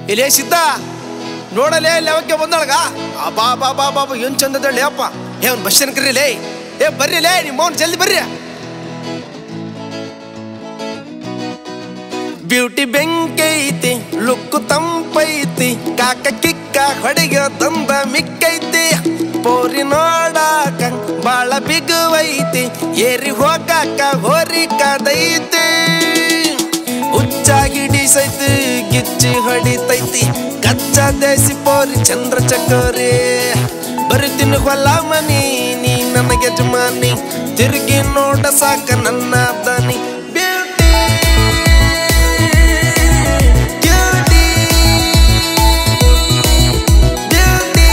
ಇಲ್ಲೇ ಸಿದ್ಧ ನೋಡಲೇ ಲೆವಕ್ಕೆ ಬಂದಳಗ ಆ ಬಾ ಬಾ ಬಾ ಬಾ ಬಾ ಏನ್ ಚಂದದಳ್ಳಿ ಅಪ್ಪ ಏ ಅವ್ನು ಬಸ್ ಕರೀ ಲೇ ಏ ಬರ್ರಿ ಲೇ ನಿಮ್ಮ ಅವ್ನು ಜಲ್ದಿ ಬರ್ರಿ ಬ್ಯೂಟಿ ಬೆಂಕೈತಿ ಲುಕ್ಕು ತಂಪೈತಿ ಕಾಕ ಕಿಕ್ಕ ಹೊಡೆಗ ತಂದ ಮಿಕ್ಕೈತಿ ಪೋರಿ ನೋಡಾಕ ಬಾಳ ಬಿಗುವೈತಿ ಏರಿ ಹೋಗಾಕ ಹೋರಿ ಕದೈತಿ ಹುಚ್ಚ ಹಿಡಿಸೈತಿ ಗಿಚ್ಚಿ ಹೊಡಿತೈತಿ ಕಚ್ಚ ದೇಸಿ ಪೋರಿ ಚಂದ್ರ ಚಕೋರಿ ಬರುತ್ತೀನಿ ಹೊಲ ಮನಿ ನೀ ನನಗೆ ಯಜಮಾನಿ ತಿರುಗಿ ನೋಡ ಸಾಕ ನನ್ನ ದನಿ ಬ್ಯೂಟಿ ಬ್ಯೂಟಿ ಬ್ಯೂಟಿ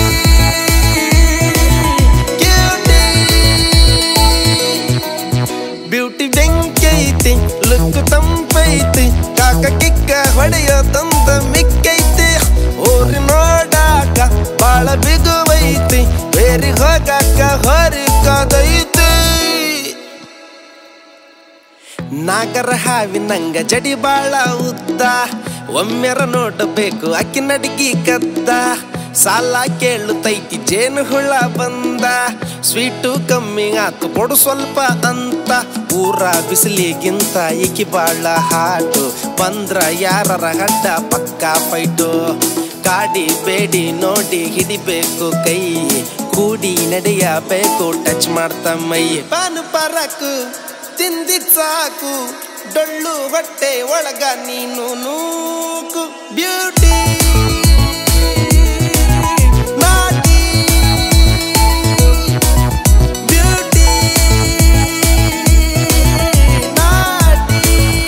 ಬ್ಯೂಟಿ ಬೆಂಕೈತಿ ಲುಕ್ ತಂಪೈತಿ ಕಾಕ ಕಿಕ್ಕ ಹೊಡೆಯೋ ತಂದ ಮಿಕ್ಕೈತಿ ಊರಿ ನೋಡಾಕ ಬಾಳ ಬಿಗುವೈತಿ ಬೇರಿ ಹೋಗಾಕ ಹೊರಿ ಕದೈತಿ ನಾಗರ ಹಾವಿನಂಗ ಜಡಿ ಬಾಳ ಉದ್ದ ಒಮ್ಮೆರ ನೋಡಬೇಕು ಅಕ್ಕಿ ನಡಿಗಿ ಕದ್ದ ಸಾಲ ಕೇಳುತ್ತೈತಿ ಜೇನು ಹುಳ ಬಂದ ಸ್ವೀಟು ಕಮ್ಮಿ ಆತು ಕೊಡು ಸ್ವಲ್ಪ ಅಂತ ಊರ ಬಿಸಿಲಿಗಿಂತ ಈಕಿ ಬಾಳ ಹಾಟು ಬಂದ್ರ ಯಾರರ ಗಡ್ಡ ಪಕ್ಕ ಫೈಟು ಕಾಡಿ ಬೇಡಿ ನೋಡಿ ಹಿಡಿಬೇಕು ಕೈ ಕೂಡಿ ನಡೆಯಬೇಕು ಟಚ್ ಮಾಡ್ತಾ ಮೈ ಪಾನು ಪರಕು ತಿಂದಿದ್ ಸಾಕು ಡೊಳ್ಳು ಹೊಟ್ಟೆ ಒಳಗ ನೀನು ನೂಕು ಬ್ಯೂಟಿ ನಾಟಿ ಬ್ಯೂಟಿ ನಾಟಿ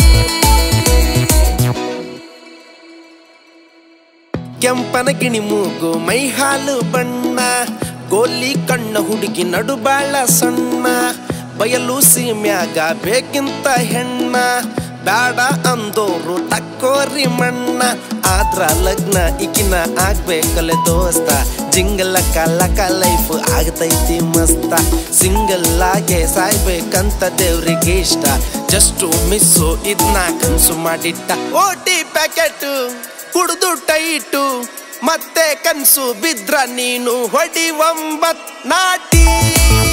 ಕೆಂಪನ ಗಿಣಿ ಮೂಗು ಮೈ ಹಾಲು ಬಣ್ಣ ಗೋಲಿ ಕಣ್ಣ ಹುಡುಗಿ ನಡು ಬಾಳ ಸಣ್ಣ ಬಯಲು ಸೀಮ್ಯಾಗ ಬೇಕಿಂತ ಹೆಣ್ಣ ಬ್ಯಾಡ ಅಂದೋರು ತಕ್ಕೋರಿ ಮಣ್ಣ ಆದ್ರ ಲಗ್ನ ಇಕಿನ ಆಗ್ಬೇಕಲೆ ದೋಸ್ತ ಜಿಂಗಲ ಕಲಕ ಲೈಫ್ ಆಗ್ತೈತಿ ಮಸ್ತ ಸಿಂಗಲ್ ಆಗೆ ಸಾಯ್ಬೇಕಂತ ದೇವ್ರಿಗೆ ಇಷ್ಟ ಜಸ್ಟ್ ಮಿಸ್ಸು ಇದ್ನ ಕನ್ಸು ಮಾಡಿಟ್ಟ ಓಟಿ ಪ್ಯಾಕೆಟ್ ಕುಡ್ದು ಟೈಟು ಮತ್ತೆ ಕನ್ಸು ಬಿದ್ರ ನೀನು ಹೊಡಿ ಒಂಬತ್ ನಾಟಿ